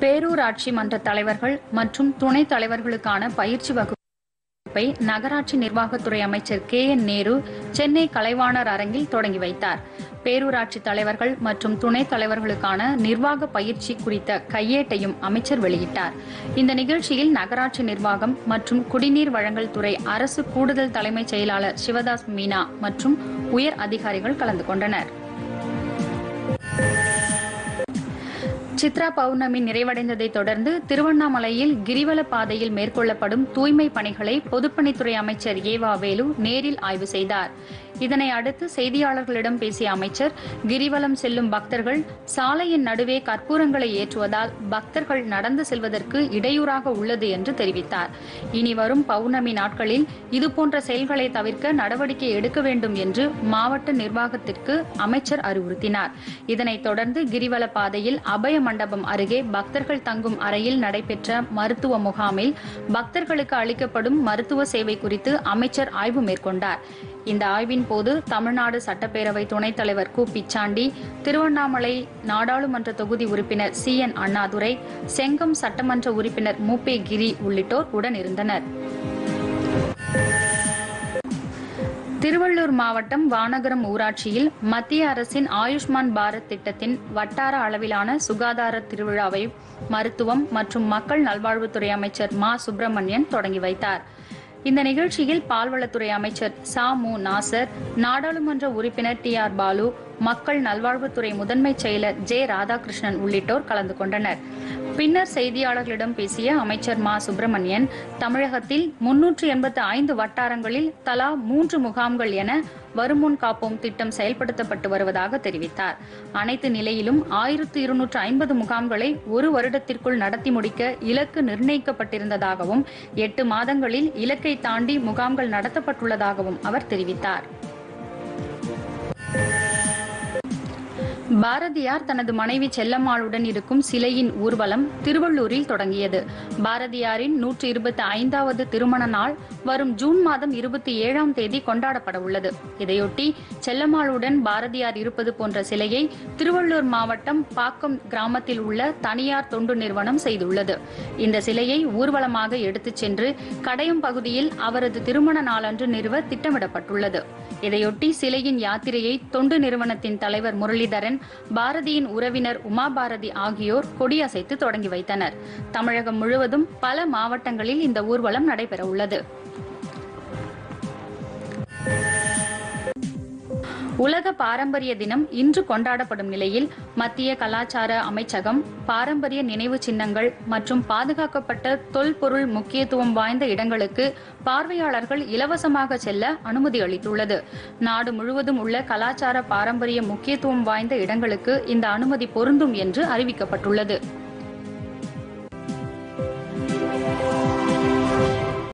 பேரூராட்சி மன்ற தலைவர்கள் மற்றும் துணைத் தலைவர்களுக்கான பயிற்சி வகுப்பை நகராட்சி நிர்வாகத்துறை அமைச்சர் கே என் நேரு சென்னை கலைவாணர் அரங்கில் தொடங்கி வைத்தார் பேரூராட்சி தலைவர்கள் மற்றும் துணைத் தலைவர்களுக்கான நிர்வாக பயிற்சி குறித்த கையேட்டையும் அமைச்சர் வெளியிட்டார் இந்த நிகழ்ச்சியில் நகராட்சி நிர்வாகம் மற்றும் குடிநீர் வழங்கல் துறை அரசு கூடுதல் தலைமைச் செயலாளர் சிவதாஸ் மீனா மற்றும் உயர் அதிகாரிகள் கலந்து கொண்டனர் சித்ரா பௌர்ணமி நிறைவடைந்ததை தொடர்ந்து திருவண்ணாமலையில் கிரிவல பாதையில் மேற்கொள்ளப்படும் தூய்மை பணிகளை பொதுப்பணித்துறை அமைச்சர் ஏவா வேலு நேரில் ஆய்வு செய்தார் இதனை அடுத்து செய்தியாளர்களிடம் பேசிய அமைச்சர் கிரிவலம் செல்லும் பக்தர்கள் சாலையின் நடுவே கற்பூரங்களை ஏற்றுவதால் பக்தர்கள் நடந்து செல்வதற்கு இடையூறாக உள்ளது என்று தெரிவித்தார் இனி வரும் பௌர்ணமி நாட்களில் இதுபோன்ற செயல்களை தவிர்க்க நடவடிக்கை எடுக்க வேண்டும் என்று மாவட்ட நிர்வாகத்திற்கு அமைச்சர் அறிவுறுத்தினார் இதனைத் தொடர்ந்து கிரிவல பாதையில் அபய மண்டபம் அருகே பக்தர்கள் தங்கும் அறையில் நடைபெற்ற மருத்துவ முகாமில் பக்தர்களுக்கு அளிக்கப்படும் மருத்துவ சேவை குறித்து அமைச்சர் ஆய்வு மேற்கொண்டார் இந்த ஆய்வின் போது தமிழ்நாடு சட்டப்பேரவை துணைத் தலைவர் கு பிச்சாண்டி திருவண்ணாமலை நாடாளுமன்ற தொகுதி உறுப்பினர் சி என் அண்ணாதுரை செங்கம் சட்டமன்ற உறுப்பினர் மூபே கிரி உள்ளிட்டோர் உடனிருந்தனர் திருவள்ளூர் மாவட்டம் வானகரம் ஊராட்சியில் மத்திய அரசின் ஆயுஷ்மான் பாரத் திட்டத்தின் வட்டார அளவிலான சுகாதார திருவிழாவை மருத்துவம் மற்றும் மக்கள் நல்வாழ்வுத்துறை அமைச்சர் மா சுப்பிரமணியன் தொடங்கி வைத்தார் இந்த நிகழ்ச்சியில் பால்வளத்துறை அமைச்சர் சா மு நாசர் நாடாளுமன்ற உறுப்பினர் டி ஆர் பாலு மக்கள் நல்வாழ்வுத்துறை முதன்மைச் செயலர் ஜே ராதாகிருஷ்ணன் உள்ளிட்டோர் கலந்து கொண்டனர் பின்னர் செய்தியாளர்களிடம் பேசிய அமைச்சர் மா சுப்பிரமணியன் தமிழகத்தில் முன்னூற்று எண்பத்து ஐந்து வட்டாரங்களில் தலா மூன்று முகாம்கள் என வருமுன் காப்போம் திட்டம் செயல்படுத்தப்பட்டு வருவதாக தெரிவித்தார் அனைத்து நிலையிலும் ஆயிரத்து இருநூற்று ஐம்பது முகாம்களை ஒரு வருடத்திற்குள் நடத்தி முடிக்க இலக்கு நிர்ணயிக்கப்பட்டிருந்ததாகவும் எட்டு மாதங்களில் இலக்கை தாண்டி முகாம்கள் நடத்தப்பட்டுள்ளதாகவும் அவர் தெரிவித்தார் பாரதியார் தனது மனைவி செல்லம்மாளுடன் இருக்கும் சிலையின் ஊர்வலம் திருவள்ளூரில் தொடங்கியது பாரதியாரின் நூற்று இருபத்தி ஐந்தாவது திருமண நாள் வரும் ஜூன் மாதம் இருபத்தி ஏழாம் தேதி கொண்டாடப்பட உள்ளது இதையொட்டி செல்லம்மாளுடன் பாரதியார் இருப்பது போன்ற சிலையை திருவள்ளூர் மாவட்டம் பாக்கம் கிராமத்தில் உள்ள தனியார் தொண்டு நிறுவனம் செய்துள்ளது இந்த சிலையை ஊர்வலமாக எடுத்துச் சென்று கடையம் பகுதியில் அவரது திருமண நாளன்று நிறுவ திட்டமிடப்பட்டுள்ளது இதையொட்டி சிலையின் யாத்திரையை தொண்டு நிறுவனத்தின் தலைவர் முரளிதரன் பாரதியின் உறவினர் உமா பாரதி ஆகியோர் கொடியசைத்து தொடங்கி வைத்தனர் தமிழகம் முழுவதும் பல மாவட்டங்களில் இந்த ஊர்வலம் நடைபெற உள்ளது உலக பாரம்பரிய தினம் இன்று கொண்டாடப்படும் நிலையில் மத்திய கலாச்சார அமைச்சகம் பாரம்பரிய நினைவு சின்னங்கள் மற்றும் பாதுகாக்கப்பட்ட தொல்பொருள் முக்கியத்துவம் வாய்ந்த இடங்களுக்கு பார்வையாளர்கள் இலவசமாக செல்ல அனுமதி அளித்துள்ளது நாடு முழுவதும் உள்ள கலாச்சார பாரம்பரிய முக்கியத்துவம் வாய்ந்த இடங்களுக்கு இந்த அனுமதி பொருந்தும் என்று அறிவிக்கப்பட்டுள்ளது